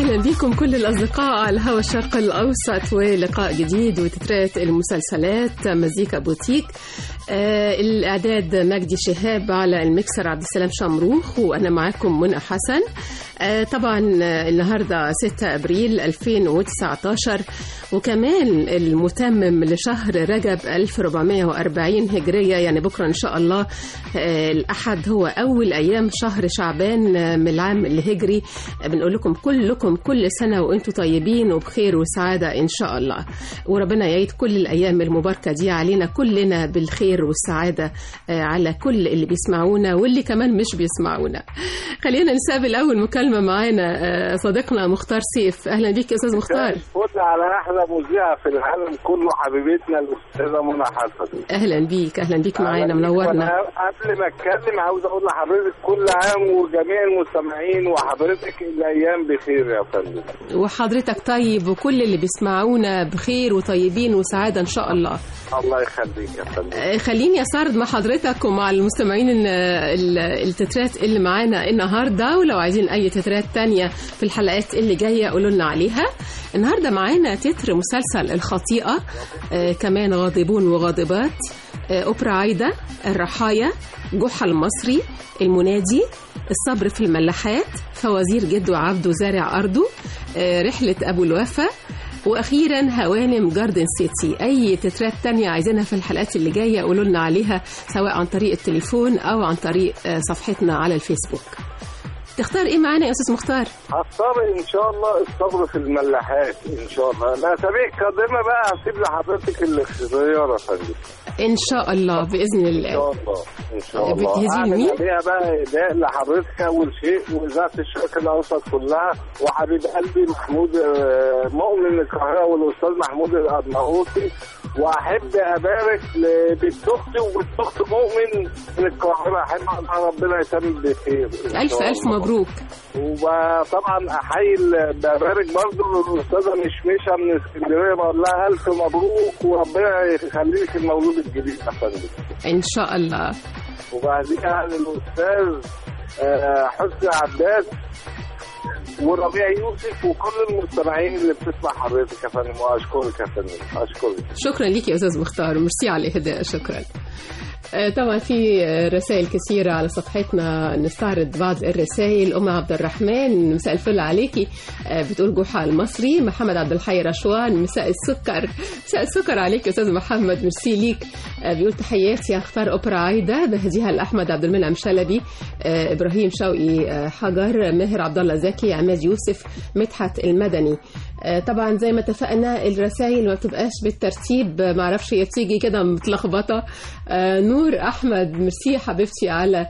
اهلا بكم كل الاصدقاء على هوا الشرق الاوسط ولقاء جديد وتترات المسلسلات مزيكا بوتيك آه الاعداد مجدي شهاب على المكسر عبد السلام شمروخ وانا معاكم منى حسن آه طبعا آه، النهارده 6 ابريل 2019 وكمان المتمم لشهر رجب 1440 هجريه يعني بكره ان شاء الله آه، الاحد هو اول ايام شهر شعبان آه، من العام الهجري آه، بنقول لكم كلكم كل سنه وانتم طيبين وبخير وسعاده ان شاء الله وربنا يعيد كل الايام المباركه دي علينا كلنا بالخير والسعاده آه، على كل اللي بيسمعونا واللي كمان مش بيسمعونا خلينا نستقبل اول مكالمه معانا آه، صديقنا مختار سيف اهلا بيك يا استاذ مختار فوت على احلى مذيعه في العالم كله حبيبتنا الاستاذه منى حسن اهلا بيك اهلا بيك معانا منورنا وأنا قبل ما اتكلم عاوز اقول لحضرتك كل عام وجميع المستمعين وحضرتك الايام بخير يا فندم وحضرتك طيب وكل اللي بيسمعونا بخير وطيبين وسعاده ان شاء الله الله يخليك يا فندم آه، خليني اسرد مع حضرتك ومع المستمعين ال- ال- التترات اللي معانا النهارده ولو عايزين اي تترات تانية في الحلقات اللي جايه قولوا لنا عليها النهارده معانا تتر مسلسل الخطيئه آه كمان غاضبون وغاضبات آه اوبرا عايده الرحايا جحا المصري المنادي الصبر في الملاحات فوازير جد وعبده زارع ارضه آه رحله ابو الوفا واخيرا هوانم جاردن سيتي اي تترات تانية عايزينها في الحلقات اللي جايه قولوا لنا عليها سواء عن طريق التليفون او عن طريق آه، صفحتنا على الفيسبوك تختار ايه معانا يا استاذ مختار هختار ان شاء الله الصبر في الملاحات ان شاء الله الاسابيع القادمه بقى هسيب لحضرتك الاختيار يا فندم ان شاء الله باذن ان الله شاء الله ان شاء الله بتهزيني اعمل مين؟ عليها بقى اداء لحضرتك اول شيء واذاعه الشرق الاوسط كلها وحبيب قلبي محمود آه، مؤمن القاهره والاستاذ محمود الارناؤوطي واحب ابارك لبنت اختي وبنت اخت مؤمن من القاهره احب أقول ربنا يتمم بخير إن الف شاء الف الله. مبروك وطبعا احيي ال- ببارك برضه للاستاذه مشمشه من اسكندريه بقول لها الف مبروك وربنا يخلي لك المولود الجديد يا فندم ان شاء الله وبعديها للاستاذ آه، حسني عباس وربيع يوسف وكل المستمعين اللي بتسمع حضرتك يا فندم واشكرك يا فندم اشكرك شكرا ليك يا استاذ مختار ميرسي على الاهداء شكرا آه، طبعا في آه، رسائل كثيرة على صفحتنا نستعرض بعض الرسائل أم عبد الرحمن مساء الفل عليكي آه، بتقول جحا المصري محمد عبد الحي رشوان مساء السكر مساء السكر عليك يا أستاذ محمد ميرسي ليك آه، بيقول تحياتي اختار أوبرا عايدة بهديها لأحمد عبد المنعم شلبي آه، إبراهيم شوقي آه، حجر ماهر عبد الله زكي عماد يوسف مدحت المدني آه، طبعا زي ما اتفقنا الرسائل ما بتبقاش بالترتيب آه، معرفش هي بتيجي كده متلخبطه آه، نور احمد ميرسي حبيبتي على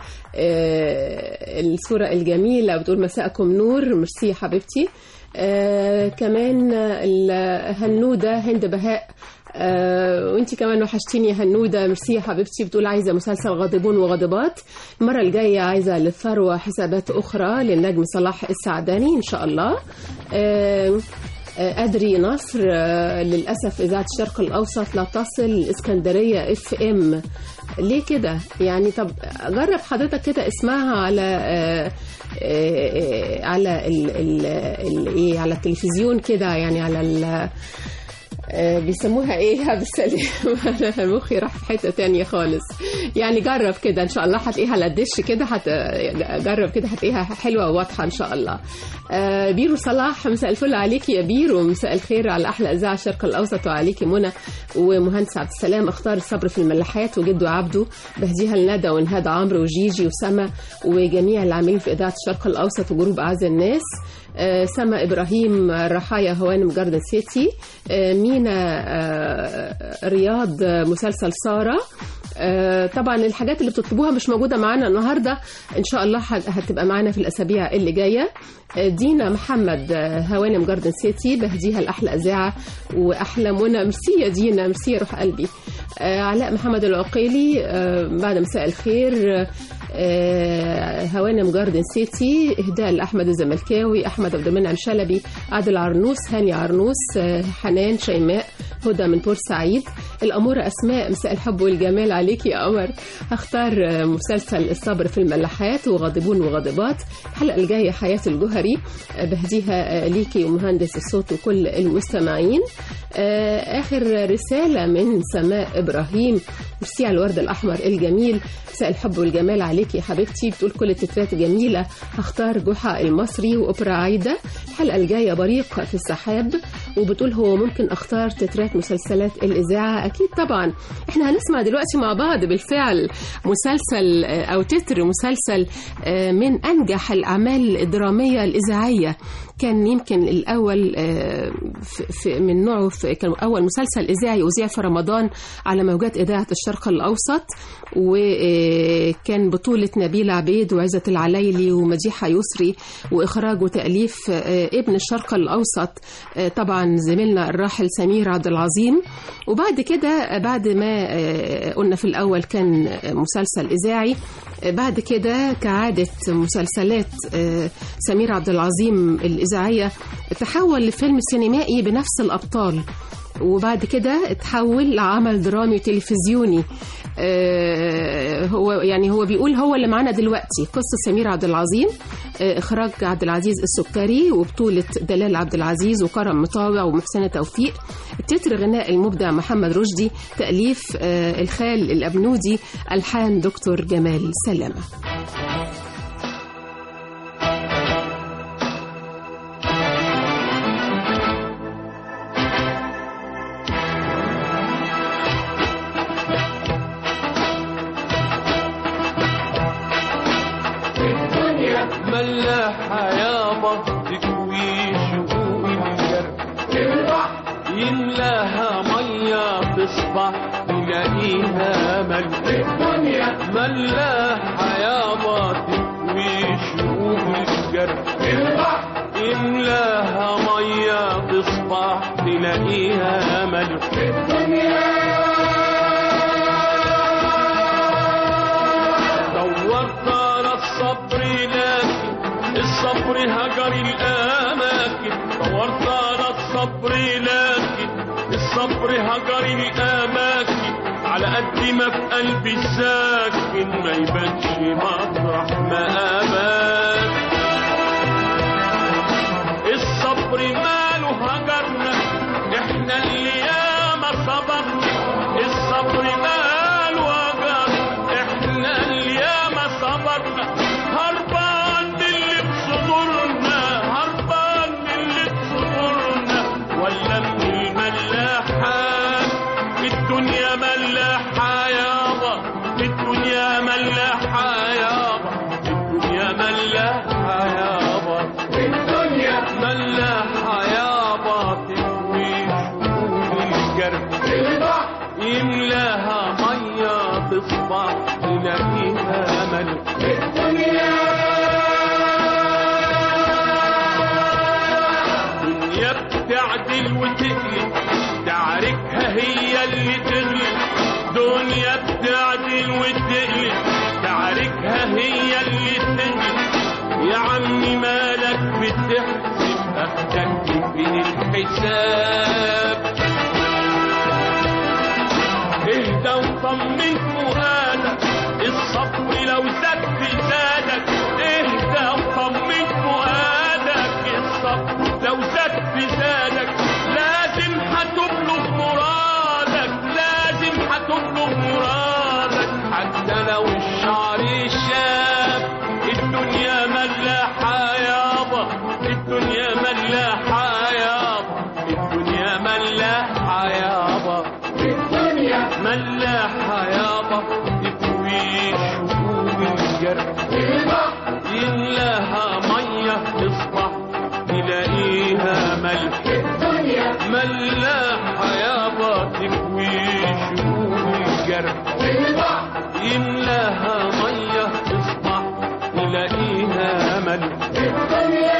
آه، الصوره الجميله بتقول مساءكم نور ميرسي حبيبتي آه، كمان آه، الهنوده هند بهاء آه وانتي كمان وحشتيني يا هنوده ميرسي يا حبيبتي بتقول عايزه مسلسل غاضبون وغاضبات المره الجايه عايزه للثروه حسابات اخرى للنجم صلاح السعداني ان شاء الله آه آه، أدري نصر آه، للأسف إذاعة الشرق الأوسط لا تصل الإسكندرية اف ام ليه كده يعني طب جرب حضرتك كده اسمعها على آه، آه، آه، على ال ال ال ايه على التلفزيون كده يعني على ال آه، بيسموها ايه بالسلام انا مخي راح في حته تانية خالص يعني جرب كده ان شاء الله هتلاقيها على الدش كده هت... جرب كده هتلاقيها حلوه وواضحه ان شاء الله آه، بيرو صلاح مساء الفل عليكي يا بيرو مساء الخير على احلى اذاعه الشرق الاوسط وعليكي منى ومهندس عبد السلام اختار الصبر في الملاحات وجده عبده بهديها لندى ونهاد عمرو وجيجي وسما وجميع العاملين في اذاعه الشرق الاوسط وجروب اعز الناس آه، سما ابراهيم رحايا هوانم جاردن سيتي آه، مينا آه، رياض آه، مسلسل ساره آه، طبعا الحاجات اللي بتطلبوها مش موجوده معانا النهارده ان شاء الله هت- هتبقى معانا في الاسابيع اللي جايه آه، دينا محمد آه، هوانم جاردن سيتي بهديها لاحلى اذاعه واحلى منى ميرسي يا دينا ميرسي يا روح قلبي آه، علاء محمد العقيلي آه، بعد مساء الخير آه، هوانم جاردن سيتي اهداء لاحمد الزملكاوي احمد عبد المنعم شلبي عادل عرنوس هاني عرنوس آه، حنان شيماء هدى من بورسعيد الأمورة أسماء مساء الحب والجمال عليك يا قمر هختار مسلسل الصبر في الملاحات وغاضبون وغاضبات الحلقة الجاية حياة الجهري بهديها ليكي ومهندس الصوت وكل المستمعين آخر رسالة من سماء إبراهيم ميرسي على الورد الأحمر الجميل مساء الحب والجمال عليك يا حبيبتي بتقول كل التترات جميلة هختار جحا المصري وأوبرا عايدة الحلقة الجاية بريق في السحاب وبتقول هو ممكن أختار تترات مسلسلات الإذاعة أكيد طبعا احنا هنسمع دلوقتي مع بعض بالفعل مسلسل أو تتر مسلسل من أنجح الأعمال الدرامية الإذاعية كان يمكن الأول في من نوعه في كان أول مسلسل إذاعي أذيع في رمضان على موجات إذاعة الشرق الأوسط وكان بطولة نبيل عبيد وعزة العليلي ومديحة يسري وإخراج وتأليف ابن الشرق الأوسط طبعا زميلنا الراحل سمير عبد العظيم وبعد كده بعد ما قلنا في الأول كان مسلسل إذاعي بعد كده كعادة مسلسلات سمير عبد العظيم الإذاعية تحول لفيلم سينمائي بنفس الأبطال وبعد كده اتحول لعمل درامي وتلفزيوني آه هو يعني هو بيقول هو اللي معانا دلوقتي قصة سمير عبد العظيم آه إخراج عبد العزيز السكري وبطولة دلال عبد العزيز وكرم مطاوع ومحسنة توفيق تتر غناء المبدع محمد رشدي تأليف آه الخال الأبنودي ألحان دكتور جمال سلامة ملاحة يابا تكوي شقوق الجرح يملاها مية تصبح تلاقيها مل الدنيا ملاحة يابا تكوي شقوق الجرح يملاها مية تصبح تلاقيها مل الدنيا دورت على الصبر لكن الصبر هجر الأماكن دورت على الصبر لكن الصبر هجر الأماكن على قد ما في قلبي ساكن ما يبانش مطرح ما أمان الصبر ماله هجرنا احنا اللي ياما صبرنا الصبر ماله هجر احنا اللي ياما صبرنا هربان من اللي بصدورنا هربان من اللي بصدورنا ولا من الملاحات الدنيا ملاحة يابا الدنيا ملاحة يابا الدنيا ملاحة يابا الدنيا ملاحة يابا تكوي شهور الجرح يملاها مية تصبح تلاقيها ملك الدنيا بتعدل وتقلب تعاركها هي اللي تغلب دنيا بتعدل وتقلب تعاركها هي اللي تغلب يا عمي مالك بتحسب اخدك فين الحساب اهدى وطمن فؤادك الصبر لو زاد في زادك اهدى وطمن فؤادك الصبر لو زاد في زادك لازم هتبلغ مرادك لازم هتبلغ مرادك حتى لو الشعر شاب الدنيا ملاحة يابا الدنيا ملاحة يابا الدنيا ملاحة يابا ملاحة يابا تكوي شهور الجرح يملاها مية تصبح تلاقيها ملح ملاحة يابا تكوي شهور الجرح يملاها مية تصبح تلاقيها ملح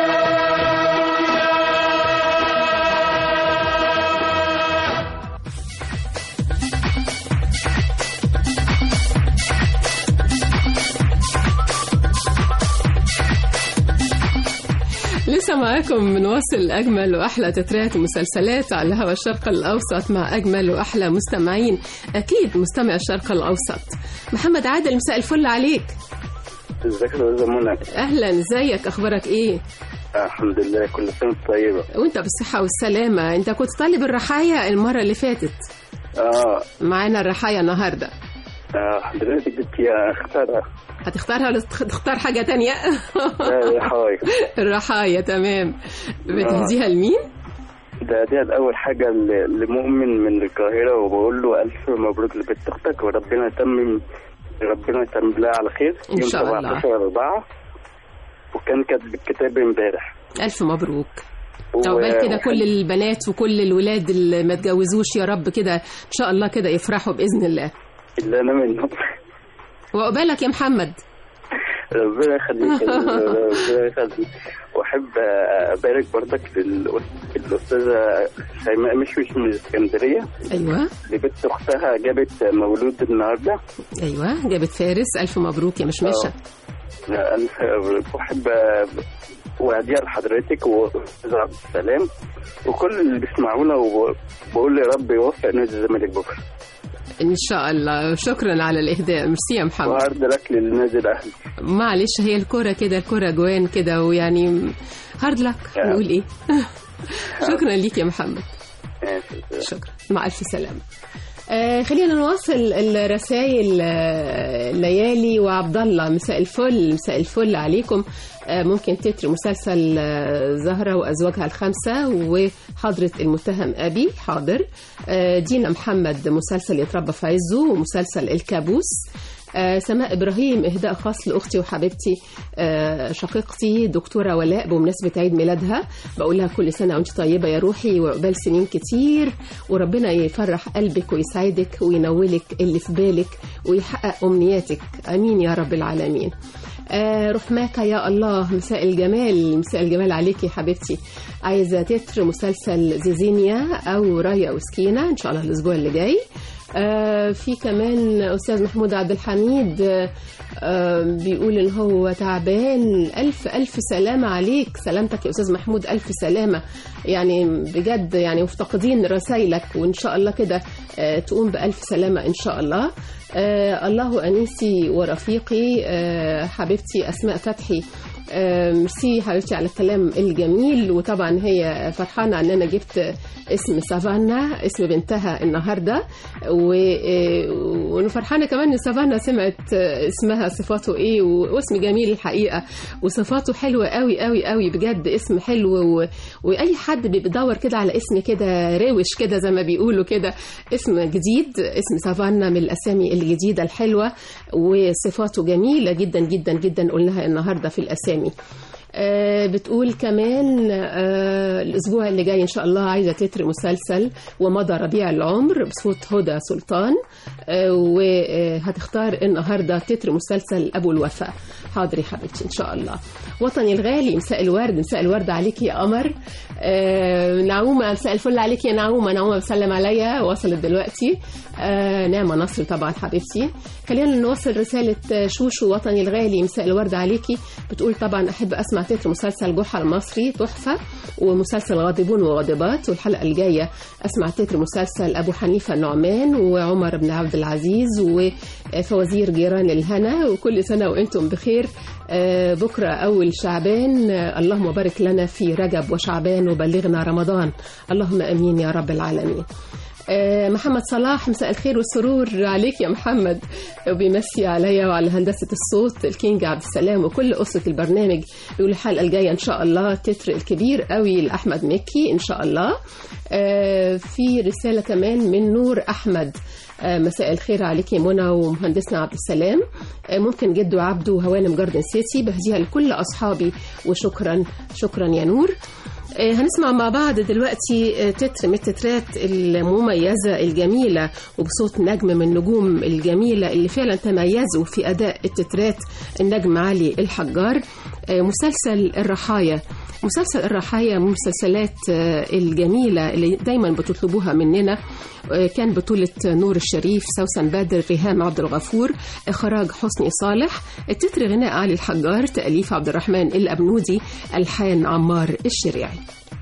لسه لسه معاكم بنواصل أجمل وأحلى تترات ومسلسلات على هوا الشرق الأوسط مع أجمل وأحلى مستمعين أكيد مستمع الشرق الأوسط محمد عادل مساء الفل عليك ازيك يا استاذه منى أهلا ازيك أخبارك إيه الحمد لله كل سنه وانت طيبه وانت بالصحة والسلامة انت كنت طالب الرحايا المرة اللي فاتت اه معانا الرحايا النهاردة آه، حضرتك جبت يا اختارها هتختارها ولا تخ- تختار حاجة تانية لا يا حواي الرحايا تمام بتهديها لمين ده دي اول حاجه ل- لمؤمن من القاهره وبقول له الف مبروك لبنت اختك وربنا يتمم ربنا يتمم لها على خير إن يوم شاء الله. 17 4 وكان كاتب الكتاب امبارح ألف مبروك و- عقبال كده وحب- كل البنات وكل الولاد اللي ما اتجوزوش يا رب كده ان شاء الله كده يفرحوا باذن الله اللي انا منهم وعقبالك يا محمد ربنا يخليك ربنا يخليك واحب ابارك برضك للأس- للاستاذه شيماء مشمش من اسكندريه ايوه لبنت اختها جابت مولود النهارده ايوه جابت فارس الف مبروك يا مشمشه لا، ألف مبروك. واحب وهديها لحضرتك واستاذ عبد السلام وكل اللي بيسمعونا وبقول يا رب يوفق نادي الزمالك بكره ان شاء الله شكرا على الاهداء ميرسي يا محمد وعرض لك للنادي الاهلي معلش هي الكرة كده الكرة جوان كده ويعني هارد لك آه. نقول ايه شكرا ليك يا محمد ماشي. شكرا مع ألف سلامة آه خلينا نواصل الرسائل آه ليالي وعبد الله مساء الفل مساء الفل عليكم آه ممكن تتر مسلسل آه زهرة وأزواجها الخمسة وحضرة المتهم أبي حاضر آه دينا محمد مسلسل يتربى في عزه ومسلسل الكابوس آه سماء إبراهيم إهداء خاص لأختي وحبيبتي آه شقيقتي دكتورة ولاء بمناسبة عيد ميلادها بقول لها كل سنة وأنت طيبة يا روحي وعقبال سنين كتير وربنا يفرح قلبك ويسعدك وينولك اللي في بالك ويحقق أمنياتك آمين يا رب العالمين آه رحماك يا الله مساء الجمال مساء الجمال عليكي يا حبيبتي عايزة تتر مسلسل زيزينيا أو رايا وسكينة إن شاء الله الأسبوع اللي جاي آه في كمان أستاذ محمود عبد الحميد آه آه بيقول إن هو تعبان ألف ألف سلامة عليك سلامتك يا أستاذ محمود ألف سلامة يعني بجد يعني مفتقدين رسايلك وإن شاء الله كده آه تقوم بألف سلامة إن شاء الله آه الله أنيسي ورفيقي آه حبيبتي أسماء فتحي آه، ميرسي حبيبتي على الكلام الجميل وطبعا هي فرحانة ان انا جبت اسم سافانا اسم بنتها النهاردة و- آه، وانا فرحانة كمان ان سافانا سمعت آه، اسمها صفاته ايه و- واسم جميل الحقيقة وصفاته حلوة قوي قوي قوي بجد اسم حلو و... واي حد بيدور كده على اسم كده روش كده زي ما بيقولوا كده اسم جديد اسم سافانا من الاسامي الجديدة الحلوة وصفاته جميلة جدا جدا جدا قلناها النهاردة في الاسامي آه، بتقول كمان آه، الاسبوع اللي جاي ان شاء الله عايزه تتر مسلسل ومضى ربيع العمر بصوت هدى سلطان آه، وهتختار النهارده تتر مسلسل ابو الوفاء حاضر يا حبيبتي ان شاء الله وطني الغالي مساء الورد مساء الورد عليك يا قمر آه، نعومه مساء الفل عليك يا نعومه نعومه بتسلم عليا وصلت دلوقتي آه، نعمه نصر طبعا حبيبتي خلينا نوصل رساله آه، شوشو وطني الغالي مساء الورد عليكي بتقول طبعا احب اسمع تتر مسلسل جحا المصري تحفه ومسلسل غاضبون وغاضبات والحلقه الجايه اسمع تتر مسلسل ابو حنيفه النعمان وعمر بن عبد العزيز وفوازير جيران الهنا وكل سنه وانتم بخير آه، بكره اول شعبان آه، اللهم بارك لنا في رجب وشعبان وبلغنا رمضان اللهم امين يا رب العالمين آه، محمد صلاح مساء الخير والسرور عليك يا محمد وبيمسي عليا وعلى هندسة الصوت الكينج عبد السلام وكل أسرة البرنامج بيقول الحلقة الجاية إن شاء الله تتر الكبير قوي لأحمد مكي إن شاء الله آه، في رسالة كمان من نور أحمد آه، مساء الخير عليك يا منى ومهندسنا عبد السلام آه، ممكن جدو عبده وهوانم جاردن سيتي بهديها لكل أصحابي وشكرا شكرا يا نور آه، هنسمع مع بعض دلوقتي آه، تتر من التترات المميزة الجميلة وبصوت نجم من النجوم الجميلة اللي فعلا تميزوا في أداء التترات النجم علي الحجار آه، مسلسل الرحايا مسلسل الرحايا من المسلسلات آه، الجميلة اللي دايما بتطلبوها مننا آه، كان بطولة نور الشريف سوسن بدر ريهام عبد الغفور إخراج حسني صالح التتر غناء علي الحجار تأليف عبد الرحمن الأبنودي ألحان عمار الشريعي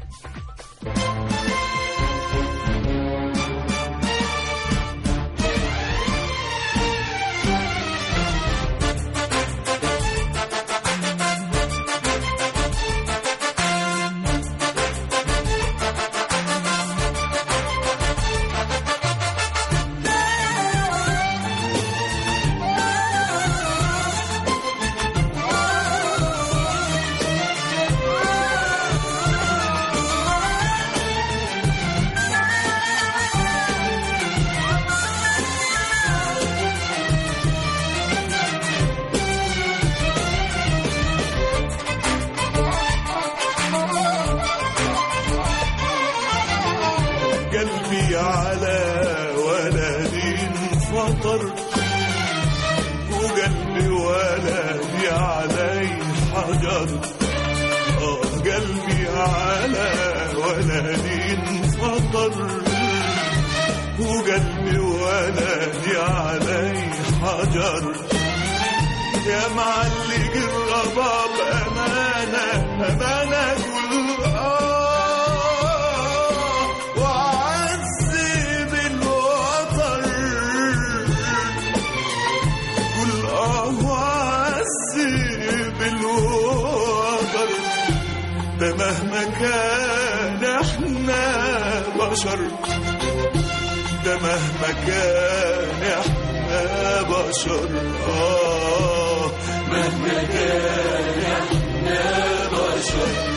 قلبي على ولدي انفطر وقلبي ولدي علي حجر آه قلبي على ولدي انفطر وقلبي ولدي علي حجر يا معلق الرباب أمانة أمانة كل آه وعذب الوطن كل آه وعذب الوطن ده مهما كان احنا بشر ده مهما كان احنا بشر اه مهما كان احنا بشر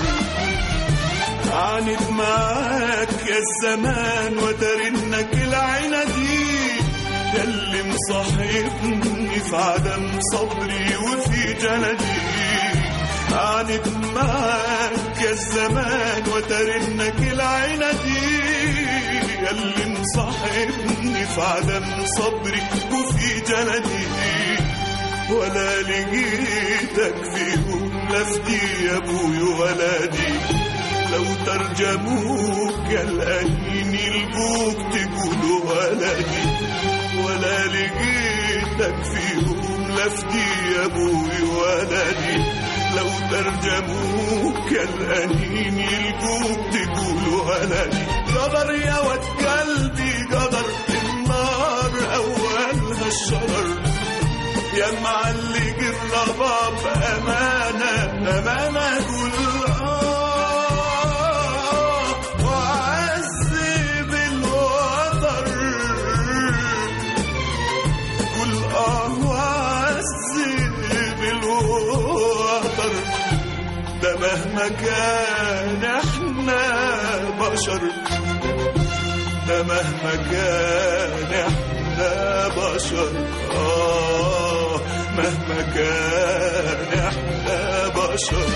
عانت معاك يا الزمان وترنك العنادي ياللي مصاحبني في عدم صبري وفي جلدي عانت معاك يا الزمان وترنك العنادي ياللي مصاحبني في عدم صبري وفي جلدي ولا لقيتك فيهم لفتي يا ابوي ولدي لو ترجموك الأنين يلقوك تقولوا ولدي ولا لقيتك فيهم لفتي يا ابوي ولدي لو ترجموك الأنين يلقوك تقولوا ولدي قدر يا ود قلبي قدر النار أولها الشرر يا معلق الرباب أمانة أمانة قول آه وعذب الوتر قول آه وعذب الوتر ده مهما كان احنا بشر ده مهما كان احنا بشر آه مهما كان احنا بشر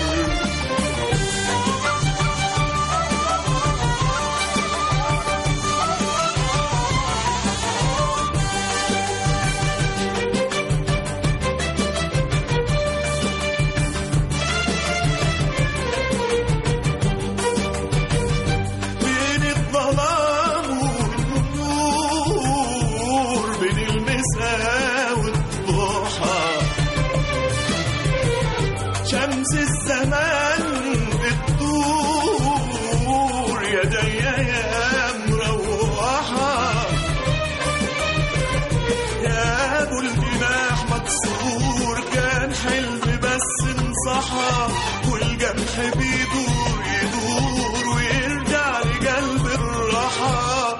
بين الظلام والنور بين المساء والضحى شمس الزمان بتدور يا جاية يا مروحة يا ابو الجناح مكسور كان حلم بس انصحى والجرح بيدور يدور ويرجع لقلب الراحة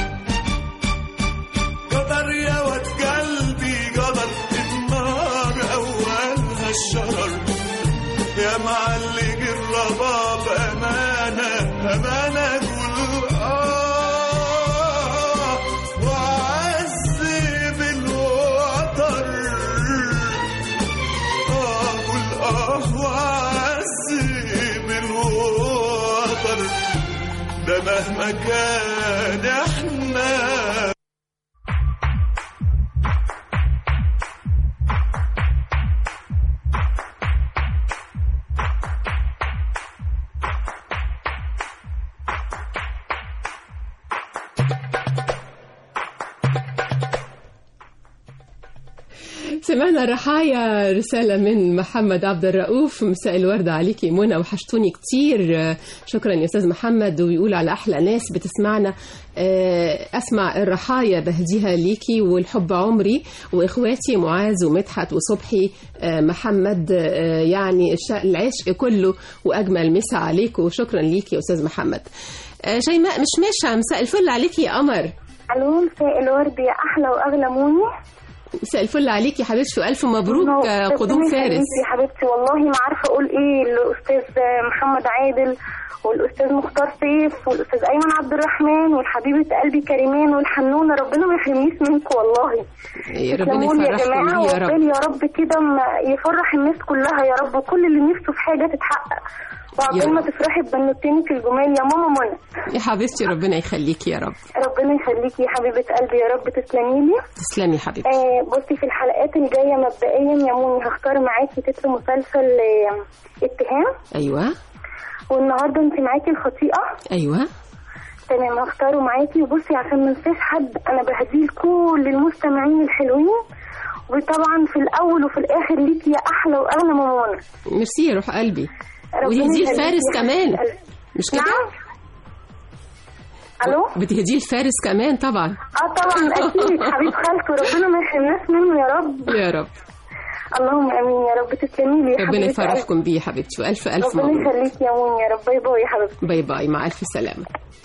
قدر يا واد قلبي قدر النار أولها الشرر يا معلق الرباب أمانة أمانة قول آه وعذب الوتر آه قول آه وعذب الوتر ده مهما كان احنا سمعنا الرحايا رسالة من محمد عبد الرؤوف مساء الورد عليكي منى وحشتوني كتير آه، شكرا يا أستاذ محمد ويقول على أحلى ناس بتسمعنا آه، أسمع الرحايا بهديها ليكي والحب عمري وإخواتي معاذ ومدحت وصبحي آه، محمد آه، يعني الش- العشق كله وأجمل مسا عليكم وشكرا ليكي يا أستاذ محمد آه، شيماء مش ماشية مساء الفل عليكي يا قمر الو مساء الورد يا احلى واغلى موني مساء الفل عليكي يا حبيبتي والف مبروك آه، قدوم ربنا فارس يخليكي يا حبيبتي والله ما عارفه اقول ايه الاستاذ محمد عادل والاستاذ مختار سيف والاستاذ ايمن عبد الرحمن والحبيبه قلبي كريمان والحنونه ربنا ما يحرمنيش منكم والله يا ربنا تسلموا لي يا يفرحكم جماعه بيه يا رب وعقبال يا رب كده ما- يفرح الناس كلها يا رب وكل اللي نفسه في حاجه تتحقق يا وعقبال ما رب. تفرحي ببنوتينك الجمال يا ماما منى يا حبيبتي ربنا يخليكي يا رب ربنا يخليكي يا حبيبه قلبي يا رب تسلمي لي تسلمي يا حبيبتي آه بصي في الحلقات الجايه مبدئيا يا موني هختار معاكي تتر مسلسل آه، اتهام ايوه والنهارده انت معاكي الخطيئه ايوه تمام هختاره معاكي وبصي عشان ما انساش حد انا بهديه لكل المستمعين الحلوين وطبعا في الاول وفي الاخر ليكي يا احلى واغلى ماما منى ميرسي يا روح قلبي ربنا وتهديه يخليكي الفارس يا كمان حبيبة قلبي. مش كده نعم الو بتهديه الفارس كمان طبعا اه طبعا اكيد حبيب خالته ربنا ما يحرمناش منه يا رب يا رب اللهم امين يا رب تسلمي لي يا ربنا حبيبة قلبي. يفرحكم بيه يا حبيبتي والف الف ربنا مبروك يخليكي يا موني يا رب باي باي يا حبيبتي باي باي مع ألف سلامة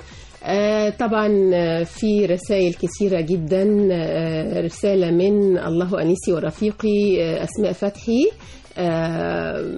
آه طبعا آه، في رسائل كثيرة جدا آه رسالة من الله أنيسي ورفيقي آه أسماء فتحي آه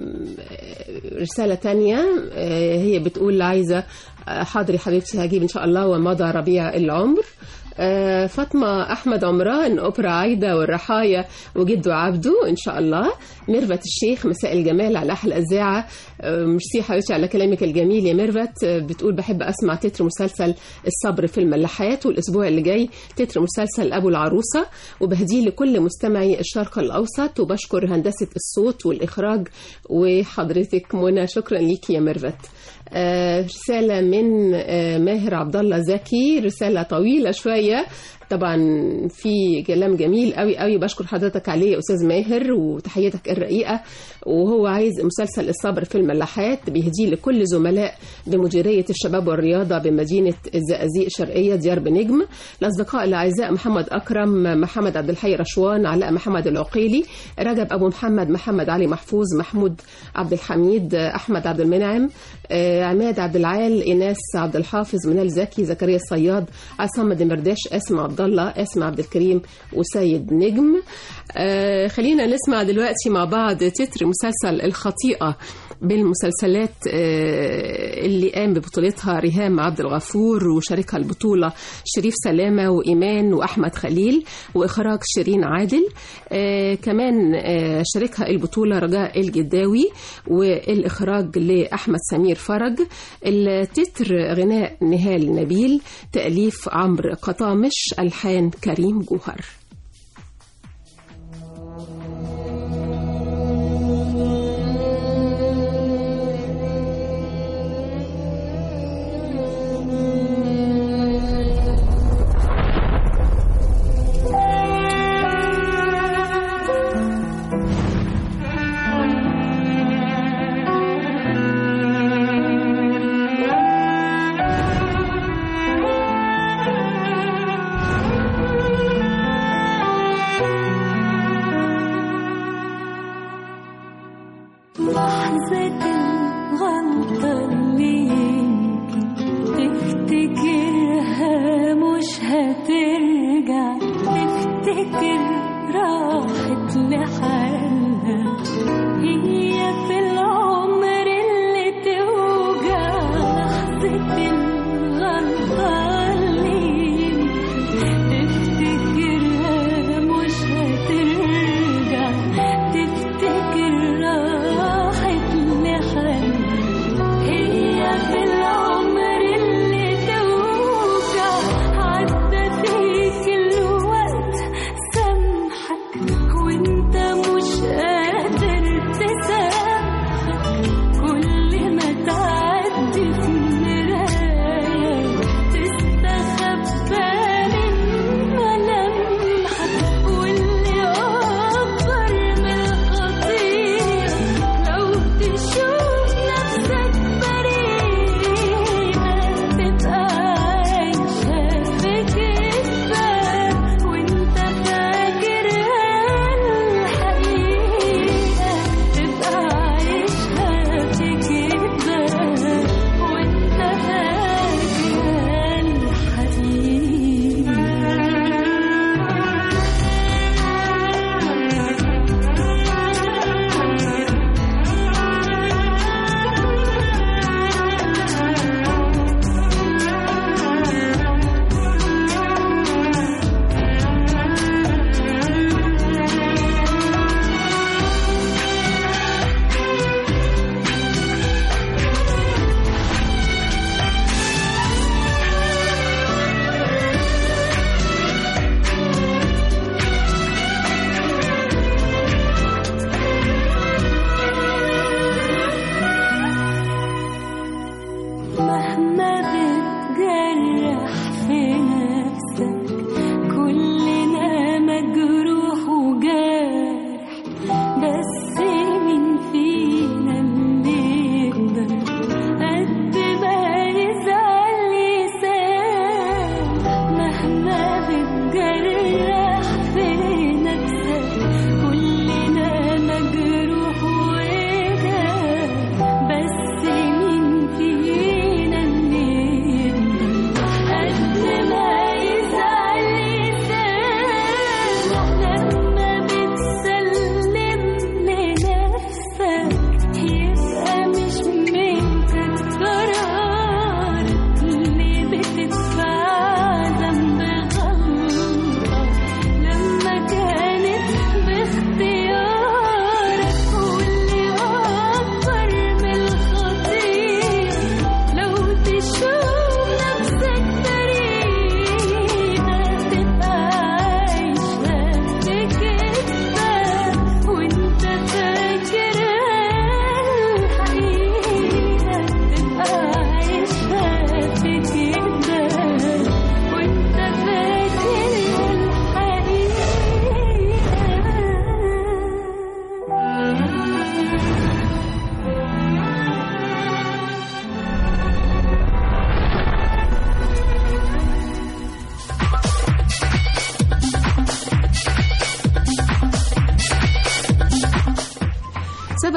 رسالة تانية آه هي بتقول عايزة آه، حاضر يا حبيبتي هجيب إن شاء الله ومضى ربيع العمر آه، فاطمة أحمد عمران أوبرا عايدة والرحايا وجدو عبده إن شاء الله ميرفت الشيخ مساء الجمال على أحلى إذاعة آه، ميرسي حبيبتي على كلامك الجميل يا ميرفت آه، بتقول بحب أسمع تتر مسلسل الصبر في الملاحات والأسبوع اللي جاي تتر مسلسل أبو العروسة وبهديه لكل مستمعي الشرق الأوسط وبشكر هندسة الصوت والإخراج وحضرتك منى شكرا ليكي يا ميرفت آه، رسالة من آه، ماهر عبد الله زكي رسالة طويلة شوية طبعا في كلام جميل قوي قوي بشكر حضرتك عليه يا استاذ ماهر وتحيتك الرقيقه وهو عايز مسلسل الصبر في الملاحات بيهديه لكل زملاء بمديريه الشباب والرياضه بمدينه الزقازيق الشرقيه ديار بنجم الاصدقاء الاعزاء محمد اكرم محمد عبد الحي رشوان علاء محمد العقيلي رجب ابو محمد محمد علي محفوظ محمود عبد الحميد احمد عبد المنعم آه، عماد عبد العال ايناس عبد الحافظ منال زكي زكريا الصياد عصام دمرداش اسماء عبد الله اسماء عبد الكريم وسيد نجم آه، خلينا نسمع دلوقتي مع بعض تتر مسلسل الخطيئه بالمسلسلات آه، اللي قام ببطولتها ريهام عبد الغفور وشاركها البطوله شريف سلامه وايمان واحمد خليل واخراج شيرين عادل آه، كمان آه، شاركها البطوله رجاء الجداوي والاخراج لاحمد سمير فرج التتر غناء نهال نبيل تاليف عمرو قطامش الحان كريم جوهر لحظة الغلطة اللي يمكن تفتكرها مش هترجع تفتكر راحت لحالها هي في العمر اللي توجع لحظة الغلطة اللي يمكن تفتكرها مش هترجع تفتكر راحت لحالها هي في العمر اللي توجع عدى فيك الوقت سامحك وانت مش قادر تسامحك كل ما تعدي في مراية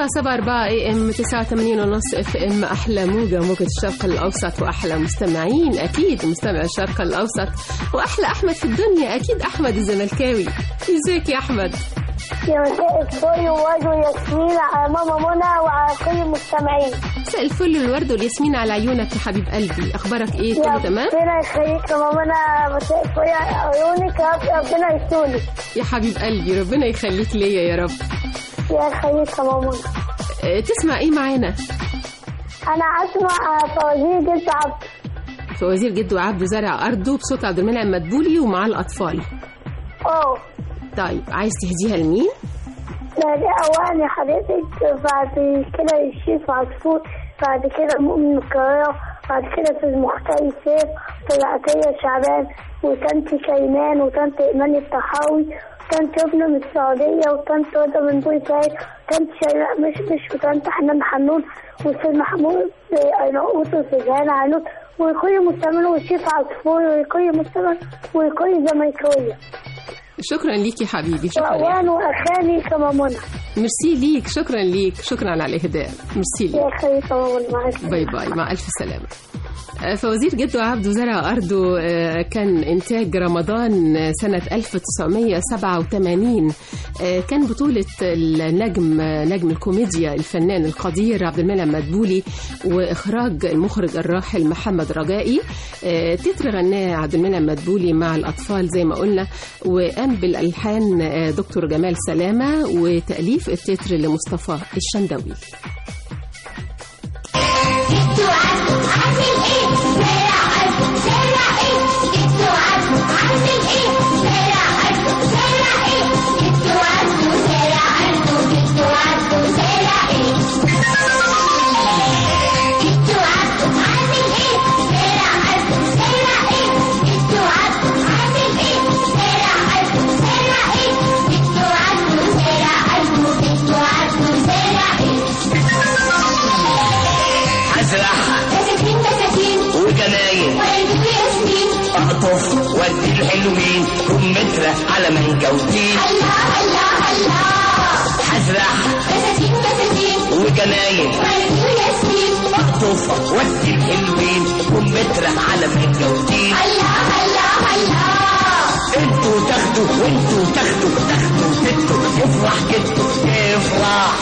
774 اي ام 89 ونص اف ام احلى موجه موجه الشرق الاوسط واحلى مستمعين اكيد مستمع الشرق الاوسط واحلى احمد في الدنيا اكيد احمد الزملكاوي ازيك يا احمد يا مساء الفل وورد وياسمين على ماما منى وعلى كل المستمعين مساء الفل والورد والياسمين على عيونك يا حبيب قلبي اخبارك ايه يا كله تمام ربنا يخليك يا ماما منى مساء الفل على عيونك يا رب ربنا يسولك يا حبيب قلبي ربنا يخليك ليا يا رب يا يخليك يا ماما منى آه، تسمع ايه معانا انا اسمع فوازير جد عبد فوازير جد وعبده زرع ارضه بصوت عبد المنعم مدبولي ومعاه الاطفال اه طيب عايز تهديها لمين لا دي اواني حضرتك بعد كده الشيف عصفور بعد كده مؤمن القاهرة بعد كده في المختار سيف طلعتية شعبان وتانت كيمان وتانت إيمان الطحاوي وتانت ابنه من السعودية وتانت هدى من بورسعيد وتانت شيماء مشمش وتانت حنان حنون وأستاذ محمود أرناؤوط وسجان عنود وكل مستمر والشيف عصفور وكل مستمر وكل زملكاوية شكرا ليك يا حبيبي شكرا ليك. وأوان وأخاني كما منى ميرسي ليك شكرا ليك شكرا على الاهداء ميرسي ليك يا أخي كما منى معاك باي باي مع ألف سلامة آه، فوزير جدو عبده زرع أرضه آه، كان إنتاج رمضان آه، سنة 1987 آه، كان بطولة النجم آه، نجم الكوميديا الفنان القدير عبد المنعم مدبولي وإخراج المخرج الراحل محمد رجائي آه، تتر غناه عبد المنعم مدبولي مع الأطفال زي ما قلنا وقام بالألحان آه، دكتور جمال سلامة وتأليف التتر لمصطفى الشندوي هزرعها وجناين اقطف وادي الحلوين كم مترة على منجوتين هزرعها وجناين اقطف وادي الحلوين كم مترة على منجوتين انتوا تاخدوا وانتوا تاخدوا تاخدوا تدوا يفرح جدو يفرح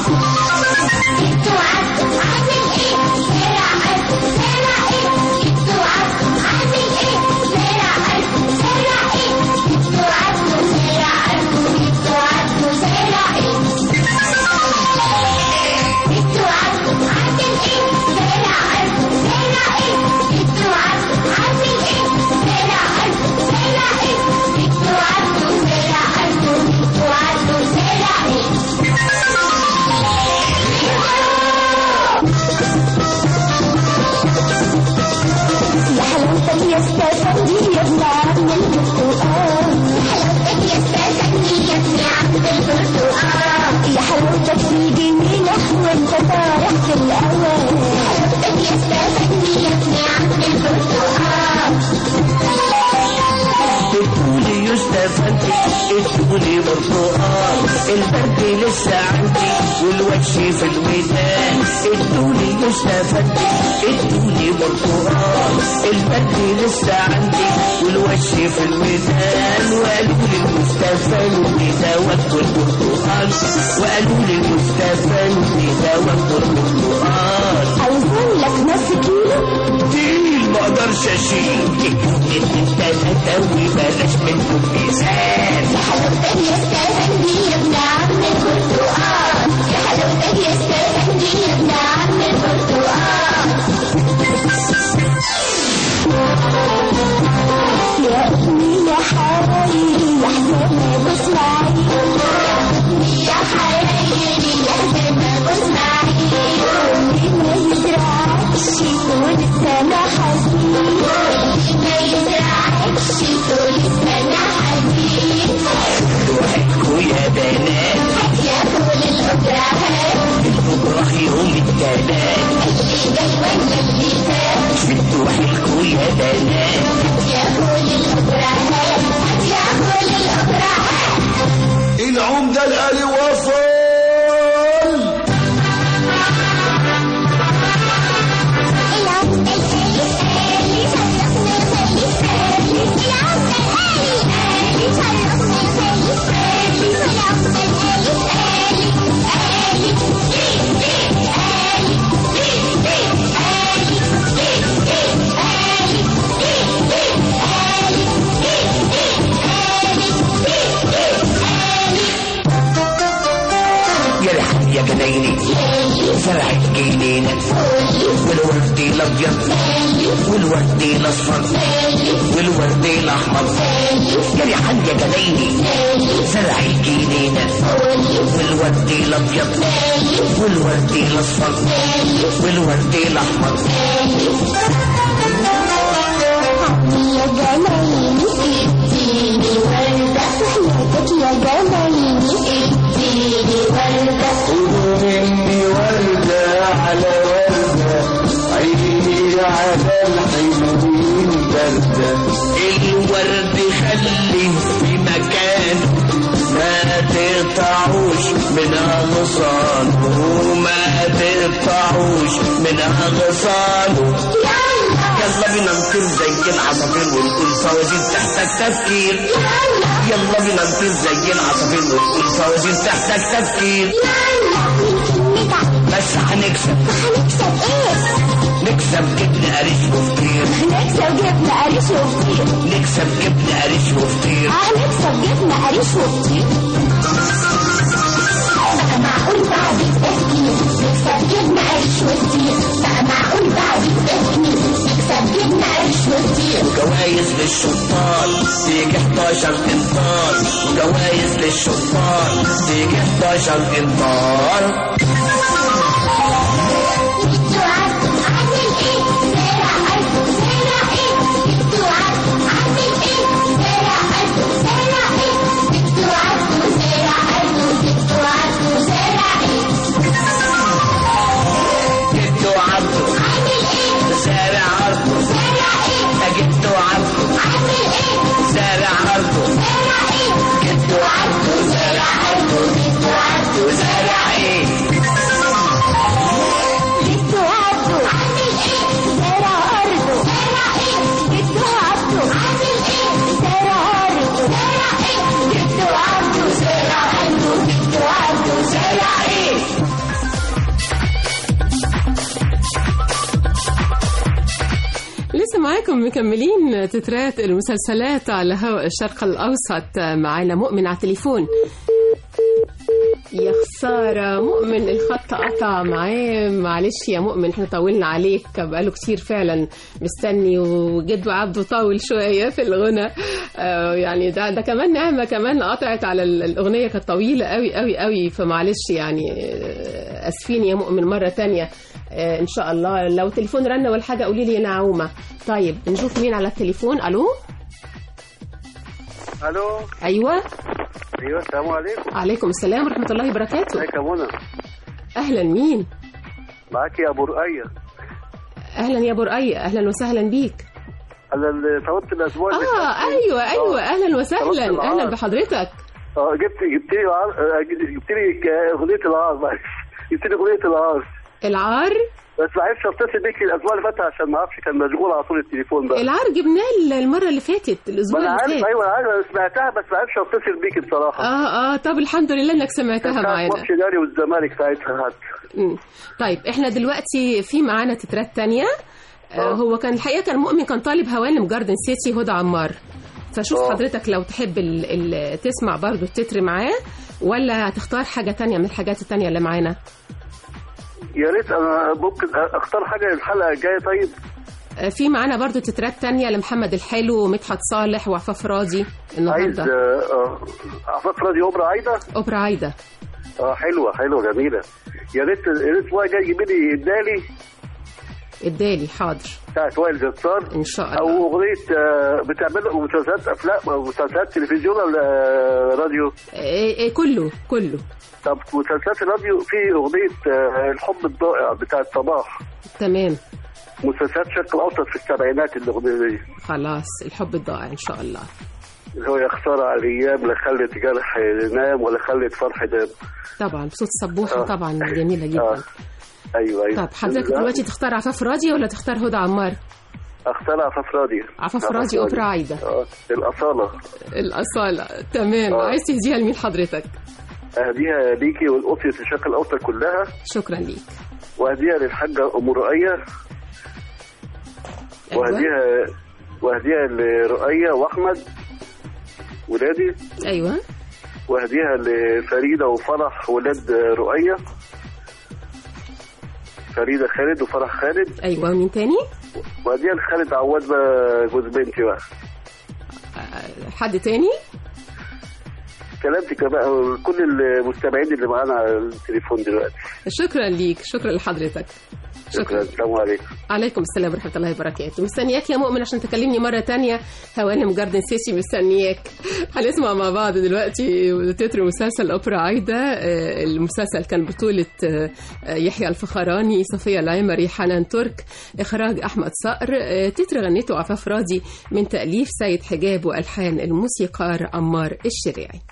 يا حلاوتك يا استاذ يا ابن عم البرتقال حلاوتك يا استاذ يا ابن عم البرتقال يا حلاوتك في جميلك وانت طالع في الاول حلاوتك يا استاذ يا ابن عم البرتقال ادولي يستفندي ادولي برتقال البرد لسه عندي والوجه في الودان ادولي يستفندي ادولي برتقال البرد لسه عندي والوجه في الودان وقالوا لي المستفندي ده وقت البرتقال وقالوا لي المستفندي ده وقت البرتقال عايزين لك نص كيلو تقيل ما اقدرش اشيل اتنين تلاتة وبلاش منه ميزان يا حلاوتك يا استاذ يا ابن عم البرتقال يا حلاوتك يا استاذ يا ابن عم البرتقال يا ابني يا حبايبي يا حسين ابو اسماعيل يا حبايبي يا حسين ابو اسماعيل ما يزرعكش طول السنة حزين ما يزرعكش طول السنة حزين روحكوا يا بنات يا كل الأبراهات البكرة يوم التلات اللي جاي ولا اللي فات شدوا حيلكوا يا بنات يا كل الأبراهات يا كل الأبراهات العمدة الآلي وصل الجنينة والورد الابيض والورد الاصفر والورد الاحمر يا ريحان يا جنايني زرع الجنينة والورد الابيض والورد الاصفر والورد الاحمر يا جمالي اديني وردة حياتك يا جمالي اديني وردة مني وردة على وردة عيني على الحلوين بردة الورد خليه في مكان ما تقطعوش من اغصانه ما تقطعوش من اغصانه يلا بينا نطير زي العصافير ونقول فوازير تحتاج تفكير يلا بينا نطير زي العصافير ونقول فوازير تحتاج تفكير بس هنكسب هنكسب ايه؟ نكسب جبن قريش وفطير هنكسب جبنة قريش وفطير نكسب جبن قريش وفطير هنكسب جبنة قريش وفطير بقى معقول بعد التفكير نكسب جبنة قريش وفطير بقى معقول بعد التفكير نكسب جبنة قريش وفطير جوايز للشطار تيجي 11 انطار جوايز للشطار تيجي 11 انطار انتوا عارفوا عامل ايه؟ زارع قلبه زارع ايه؟ انتوا عارفوا عامل ايه؟ زارع قلبه زارع ايه؟ انتوا عارفوا زارع قلبه انتوا عارفوا زارع ايه؟ جدو عبده عامل ايه؟ زارع عرضه زارع ايه؟ جدو عبده عامل ايه؟ زارع عرضه زارع ايه؟ جدو عبده زارع عرضه انتوا عارفوا وزارع ايه انتوا عارفوا عامل ايه؟ زارع ارضه زارع ايه؟ انتوا عارفوا عامل ايه؟ زارع ارضه زارع ايه؟ انتوا عارفوا زارع ارضه انتوا عارفوا زارع ايه؟ لسه معاكم مكملين تترات المسلسلات على هواء الشرق الأوسط معانا مؤمن على التليفون يا خسارة مؤمن الخط قطع معاه معلش يا مؤمن احنا طولنا عليك بقاله كتير فعلا مستني وجده عبده طول شوية في الغنى آه يعني ده ده كمان نعمة كمان قطعت على ال- الأغنية كانت طويلة قوي قوي قوي فمعلش يعني آه، أسفين يا مؤمن مرة تانية آه، إن شاء الله لو تليفون رن ولا حاجة قولي لي يا نعومة طيب نشوف مين على التليفون ألو الو أيوة ايوه السلام عليكم عليكم السلام ورحمة الله وبركاته ازيك يا منى أهلا مين معاك يا ابو رقيه اهلا يا برقية اهلا وسهلا بيك انا اللي طلبت الاسبوع اللي اه فات. ايوه ايوه آه. اهلا وسهلا خلاص العار. اهلا بحضرتك اه جبت جبت لي العار آه، جبت لي ك- اغنيه العار معلش جبت لي اغنيه العار العار بس ما عرفتش اتصل بيك الاسبوع اللي فات عشان ما اعرفش كان مشغول على طول التليفون بقى العار جبناه المره اللي فاتت ما الاسبوع انا اللي عارف فات ايوه انا عارف انا سمعتها بس ما عرفتش اتصل بيك بصراحه اه اه طب الحمد لله انك سمعتها كان معانا ماتش الاهلي والزمالك ساعتها حتى مم. طيب احنا دلوقتي في معانا تترات تانية آه آه. هو كان الحقيقه كان مؤمن كان طالب هوانم جاردن سيتي هدى عمار فشوف آه. حضرتك لو تحب ال ال تسمع برضو التتر معاه ولا هتختار حاجه تانية من الحاجات التانية اللي معانا يا ريت انا ممكن اختار حاجه للحلقه الجايه طيب آه، في معانا برضو تترات تانية لمحمد الحلو ومدحت صالح وعفاف راضي عايز النهارده اه آه، عفاف راضي اوبرا عايده اوبرا عايده اه حلوه حلوه جميله يا ريت يا ريت الاسبوع الجاي جيبي لي الدالي ادالي حاضر بتاعت وائل جسار ان شاء الله او اغنيه آه، بتعمل مسلسلات افلام مسلسلات تلفزيون ولا آه، راديو إيه إيه كله كله طب مسلسلات الراديو في اغنيه آه، الحب الضائع بتاعت صباح تمام مسلسلات الشرق الاوسط في السبعينات الاغنيه دي خلاص الحب الضائع ان شاء الله اللي هو يا خساره على الايام لا خلت جرح ينام ولا خلت فرح دام طبعا بصوت سبوحه آه. طبعا جميله اه جدا ايوه ايوه طب حضرتك دلوقتي تختار عفاف راضي ولا تختار هدى عمار اختار عفاف راضي عفاف راضي اوبرا عايده اه الاصاله الاصاله تمام آه. عايز تهديها لمين حضرتك اهديها ليكي والاسره الشرق الاوسط كلها شكرا ليك واهديها للحاجه ام رؤيه أيوة. واهديها واهديها لرؤيه واحمد ولادي ايوه واهديها لفريده وفرح ولاد رؤيه فريده خالد وفرح خالد ايوه مين تاني وديان خالد عواد بقى جوز بنتي بقى حد تاني كلامتك بقى كل المستمعين اللي معانا على التليفون دلوقتي شكرا ليك شكرا لحضرتك شكرا السلام عليكم عليكم السلام ورحمة الله وبركاته مستنياك يا مؤمن عشان تكلمني مرة تانية هوانم جاردن سيسي مستنياك هنسمع مع بعض دلوقتي تتر مسلسل أوبرا عايدة آه، المسلسل كان بطولة آه، يحيى الفخراني صفية العمري حنان ترك إخراج أحمد صقر آه، تتر غنيته عفاف راضي من تأليف سيد حجاب وألحان الموسيقار عمار الشريعي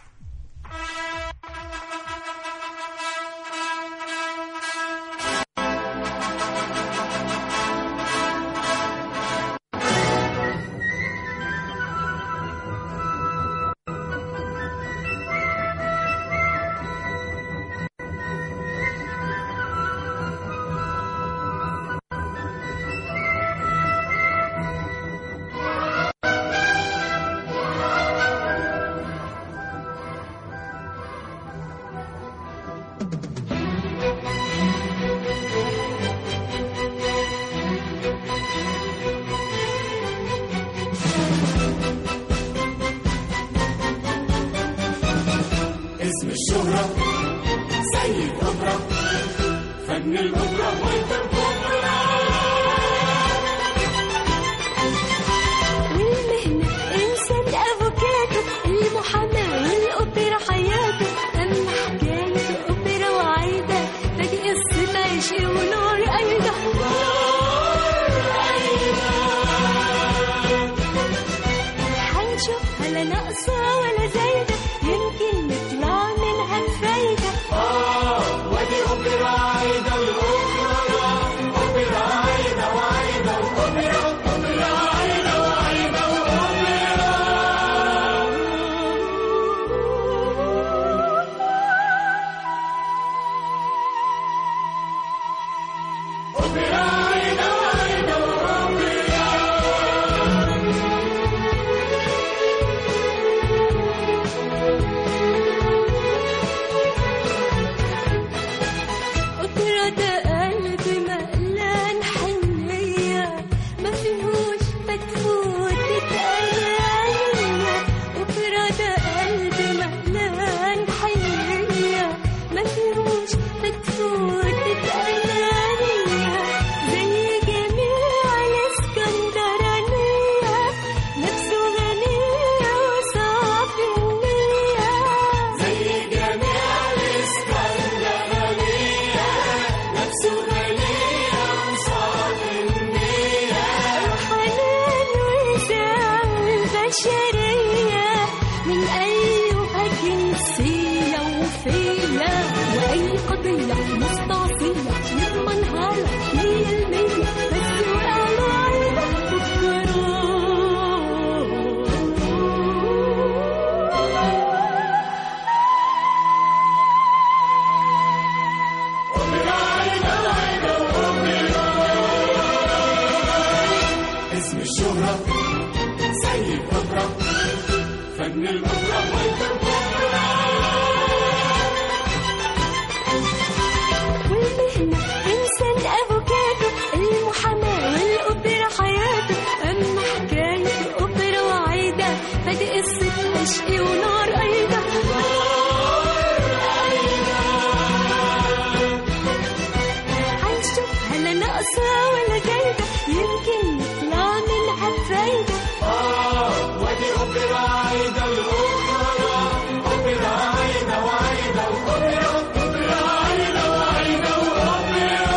اسم الشهرة زي الأوبرا فن الأوبرا وانت الكبرى والمهنة إنسان أفوكاتو المحاماة والأوبرا حياته أما حكاية الأوبرا وعايدة فدي قصة عشق ونار أيضا هنشوفها لا ناقصة ولا زايدة يمكن نطلع منها بفايدة آه ودي أوبرا عايدة الأوبرا أوبرا عايدة وعايدة وأوبرا أوبرا عايدة وعايدة وأوبرا أوبرا عايدة وعايدة وأوبرا أوبرا ده قلب مقلان حنية ما فيهوش بتفوت أنانية أوبرا ده قلب مقلان حنية ما فيهوش بتفوت أنانية زي جميع الإسكندرانية نفسه غنية وصافي النية زي جميع الإسكندرانية نفسه غنية وصعب النية حنان وسع البشرية من أيها جنسية وفية وأي قضية مستعصية يضمنها لك مية المية بس وقع معانا اسم الشهرة زي الأوبرا فن الأوبرا وانت الكبرى والمهنة إنسان أفوكاتو المحاماة والأوبرا حياته أما حكاية الأوبرا وعايدة فدي قصة عشق ونار أيضا هنشوفها لا ناقصة ولا زايدة يمكن نطلع منها بفايدة آه ودي أوبرا عايدة الأوبرا أوبرا عايدة وعايدة وأوبرا أوبرا عايدة وعايدة وأوبرا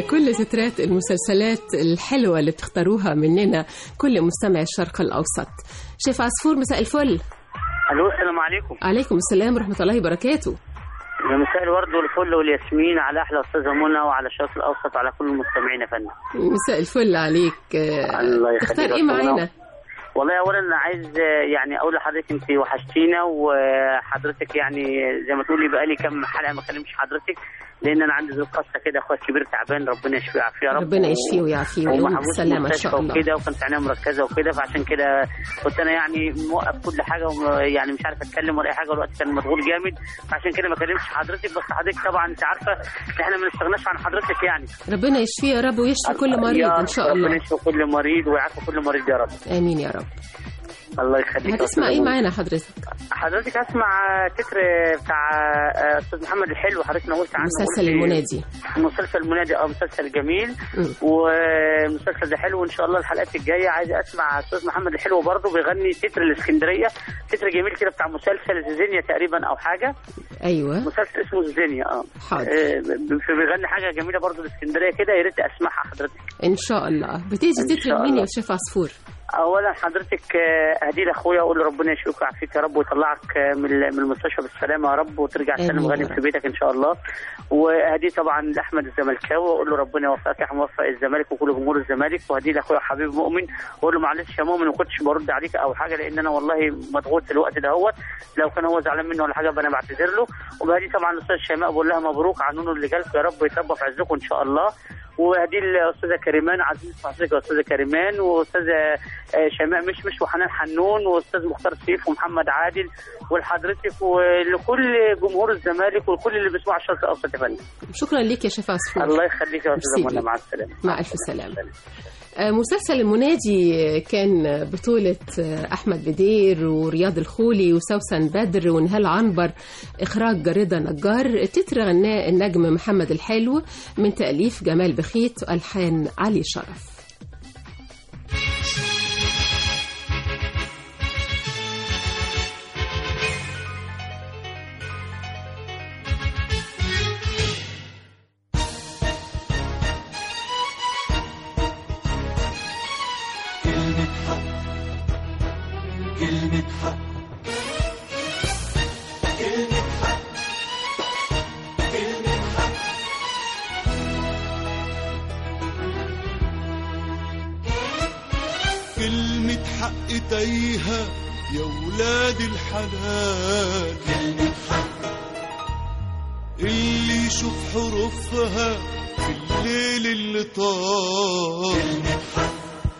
كل تترات المسلسلات الحلوة اللي بتختاروها مننا كل مستمع الشرق الأوسط شيف عصفور مساء الفل الو السلام عليكم عليكم السلام ورحمة الله وبركاته مساء الورد والفل والياسمين على احلى استاذه منى وعلى الشرق الاوسط وعلى كل المستمعين يا فندم مساء الفل عليك آه، الله يخليك تختار يا ايه أستاذ معانا والله اولا انا عايز آه، يعني اقول لحضرتك انت وحشتينا وحضرتك يعني زي ما تقولي بقالي كام حلقه ما كلمش حضرتك لان انا عندي ظروف خاصه كده اخويا الكبير تعبان ربنا يشفيه ويعافيه يا رب ربنا يشفيه ويعافيه ويقوم ومحبوس في بالسلامة إن شاء المستشفى الله وكده وكانت عينيه مركزه وكده فعشان كده كنت انا يعني موقف كل حاجه ويعني مش عارف اتكلم ولا اي حاجه والوقت كان مضغوط جامد فعشان كده ما كلمتش حضرتك بس حضرتك طبعا انت عارفه احنا ما نستغناش عن حضرتك يعني ربنا يشفيه يا رب ويشفي كل مريض يا إن شاء رب ربنا الله يشفي كل مريض ويعافي كل مريض يا رب آمين يا رب الله يخليك يا هتسمع أستاذ ايه أبو. معانا حضرتك حضرتك اسمع تتر بتاع آه، استاذ محمد الحلو حضرتك نورت عنه مسلسل قلت- المنادي مسلسل المنادي اه مسلسل جميل مم. والمسلسل ده حلو وان شاء الله الحلقات الجايه عايز اسمع استاذ محمد الحلو برضه بيغني تتر الاسكندريه تتر جميل كده بتاع مسلسل زيزينيا تقريبا او حاجه ايوه مسلسل اسمه زيزينيا اه حاضر. آه، ب- بيغني حاجه جميله برضه الاسكندريه كده يا ريت اسمعها حضرتك ان شاء الله بتيجي إن تتر شاء مين يا الله. شيف عصفور اولا حضرتك آه، اهدي لاخويا اقول له ربنا يشفيك ويعافيك يا رب ويطلعك آه، من من المستشفى بالسلامه يا رب وترجع آمين سالم يا غانم رب. في بيتك ان شاء الله واهدي طبعا لاحمد الزملكاوي واقول له ربنا يوفقك يا موفق الزمالك وكل جمهور الزمالك واهدي لاخويا حبيب مؤمن واقول له معلش يا مؤمن ما كنتش برد عليك او حاجه لان انا والله مضغوط في الوقت دهوت لو كان هو زعلان مني ولا حاجه يبقى انا بعتذر له وبهدي طبعا الاستاذ شيماء بقول لها مبروك عنون اللي جالكم يا رب يتربى في عزكم ان شاء الله وهدي الاستاذه كريمان عزيز حضرتك يا استاذه كريمان واستاذه آه، شيماء مشمش وحنان حنون واستاذ مختار سيف ومحمد عادل ولحضرتك ولكل جمهور الزمالك ولكل اللي بيسمع الشرق الاوسط يا فندم شكرا ليك يا شيف عصفور الله يخليك يا استاذه ميرسي منى ليك. مع السلامه مع ألف سلامة آه، مسلسل المنادي كان بطولة آه، أحمد بدير ورياض الخولي وسوسن بدر ونهال عنبر إخراج رضا نجار تتر غناه النجم محمد الحلو من تأليف جمال بخيت وألحان علي شرف كلمة حق كلمة حق كلمة حق كلمة حق كلمة حق تايهة يا ولاد الحلال كلمة حق اللي يشوف حروفها في الليل اللي طال كلمة حق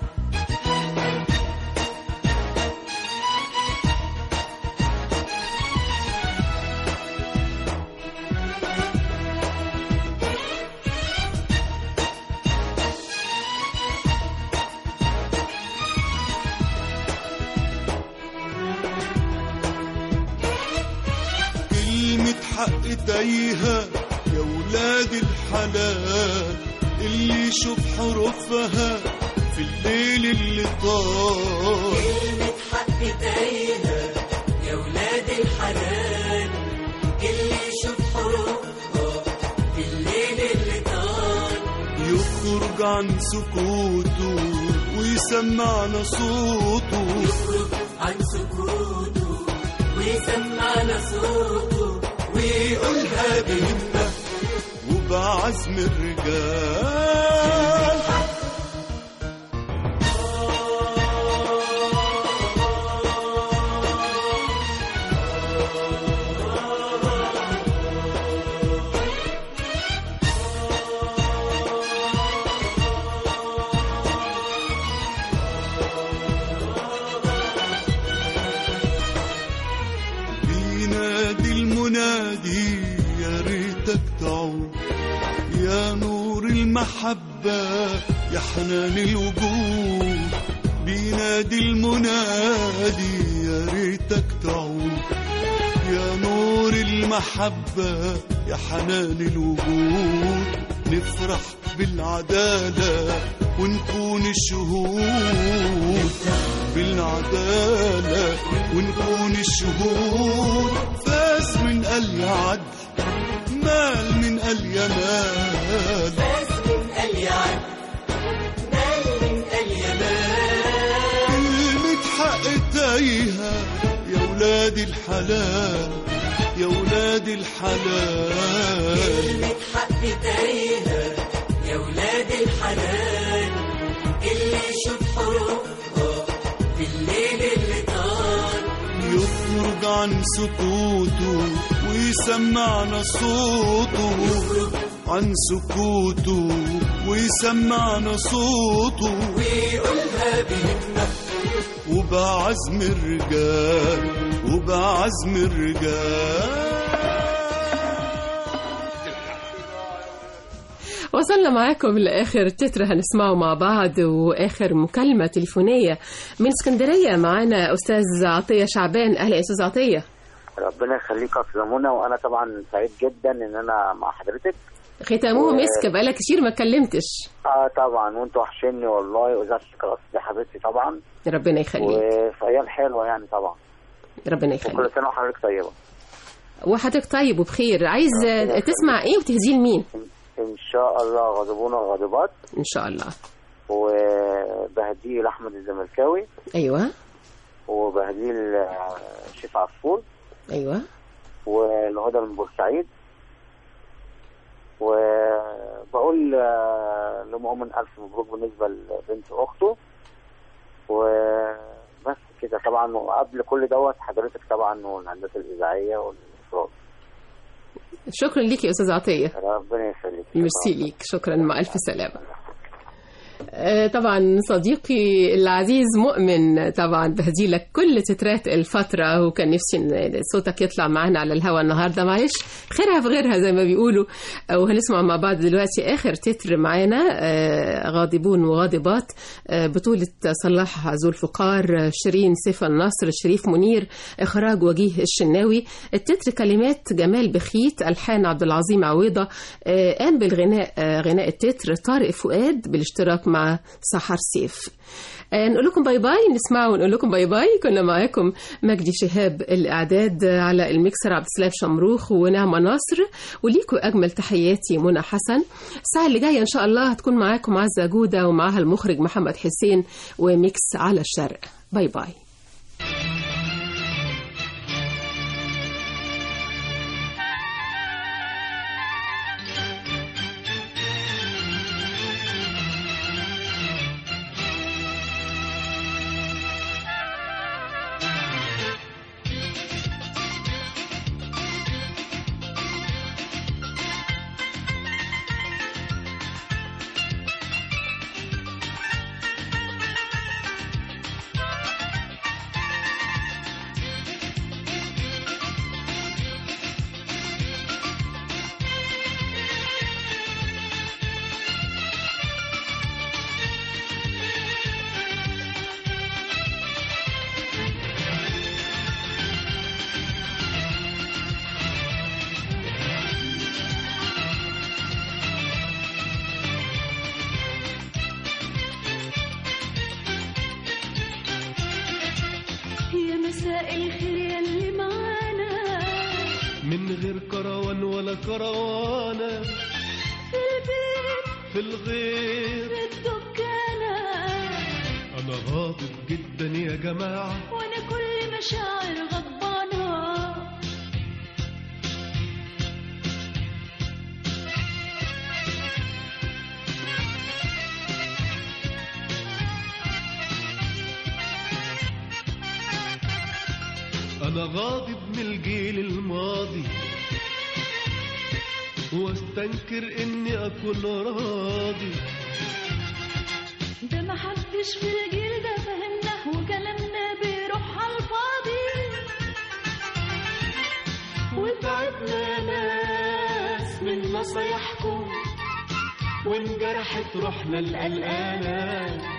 كلمة حق تايهة يا ولاد الحلال اللي يشوف حروفها في الليل اللي طال كلمة حق تايهة يا ولاد الحلال اللي يشوف حروفها في الليل اللي طال يخرج عن سكوته ويسمعنا صوته يخرج عن سكوته ويسمعنا صوته ويقولها بهمة وبعزم الرجال بينادي المنادي يا ريتك تعود يا نور المحبة يا حنان الوجود بينادي المنادي يا ريتك تعود يا نور المحبة يا حنان الوجود نفرح بالعدالة ونكون الشهود بالعدالة ونكون الشهود فاز من قال يا عدل مال من قال يا مال فاز من ولاد الحلال يا ولاد الحلال كلمة حق تايهة يا ولاد الحلال اللي يشوف حروفها في الليل اللي طال يخرج عن سكوته ويسمعنا صوته عن سكوته ويسمعنا صوته ويقولها بهمة وبعزم الرجال وبعزم الرجال وصلنا معاكم لآخر تتر هنسمعه مع بعض وآخر مكالمة تليفونية من اسكندرية معانا أستاذ عطية شعبان أهلا يا أستاذ عطية ربنا يخليك يا أستاذة منى وانا طبعا سعيد جدا ان انا مع حضرتك ختامه و- مسك بقالك كتير ما اتكلمتش اه طبعا وانتوا وحشني والله واذاعه الشكر دي حبيبتي طبعا ربنا يخليك وفي ايام حلوه يعني طبعا ربنا يخليك وكل سنه وحضرتك طيبه وحضرتك طيب وبخير عايز تسمع ايه وتهديه لمين ان شاء الله غاضبون وغاضبات ان شاء الله وبهديه لاحمد الزملكاوي ايوه وبهديه لشيف عفور ايوه والهدى من بورسعيد وبقول آه، لمؤمن ألف مبروك بالنسبة لبنت أخته وبس كده طبعا وقبل كل دوت حضرتك طبعا والهندسة الإذاعية والإخراج شكرا ليك يا استاذ عطيه ربنا يخليك ميرسي ليك شكرا مع الف سلامه آه، طبعا صديقي العزيز مؤمن طبعا بهدي لك كل تترات الفترة وكان نفسي ان صوتك يطلع معانا على الهوا النهاردة معلش خيرها في غيرها زي ما بيقولوا آه، وهنسمع مع بعض دلوقتي آخر تتر معانا آه، غاضبون وغاضبات آه، بطولة صلاح ذو الفقار آه، شيرين سيف النصر شريف منير إخراج وجيه الشناوي التتر كلمات جمال بخيت ألحان عبد العظيم عويضة آه، قام بالغناء آه، غناء التتر طارق فؤاد بالاشتراك مع سحر سيف آه، نقول لكم باي باي نسمع ونقول لكم باي باي كنا معاكم مجدي شهاب الإعداد على الميكسر عبد السلام شمروخ ونعمة ناصر وليكوا أجمل تحياتي منى حسن الساعة اللي جاية إن شاء الله هتكون معاكم عزة جودة ومعاها المخرج محمد حسين وميكس على الشرق باي باي يا مساء الخير يا اللي معانا من غير كروان ولا كروانة في البيت في الغير في الدكانة أنا غاضب جدا يا جماعة وانا كل مشاعر غضبانة أنا غاضب من الجيل الماضي واستنكر إني أكون راضي ده محدش في الجيل ده فهمنا وكلامنا بيروح على الفاضي وتعبنا ناس من نصايحكم وانجرحت روحنا القلقانة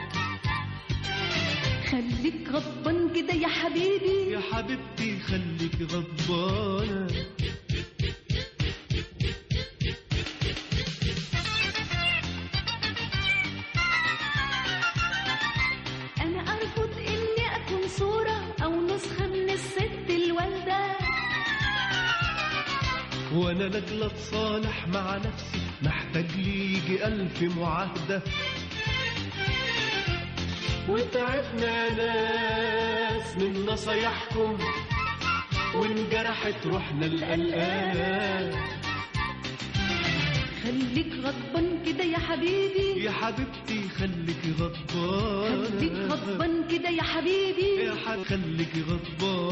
خليك غضبان كده يا حبيبي يا حبيبتي خليك غضبانة انا ارفض اني اكون صورة او نسخة من الست الوالدة وانا لاجل اتصالح مع نفسي محتاج لي يجي الف معاهدة وتعبنا ناس من نصايحكم وانجرحت روحنا القلقان خليك غضبان كده يا حبيبي يا حبيبتي خليكي غضبان خليك غضبان كده يا حبيبي يا حبيبتي خليكي غضبان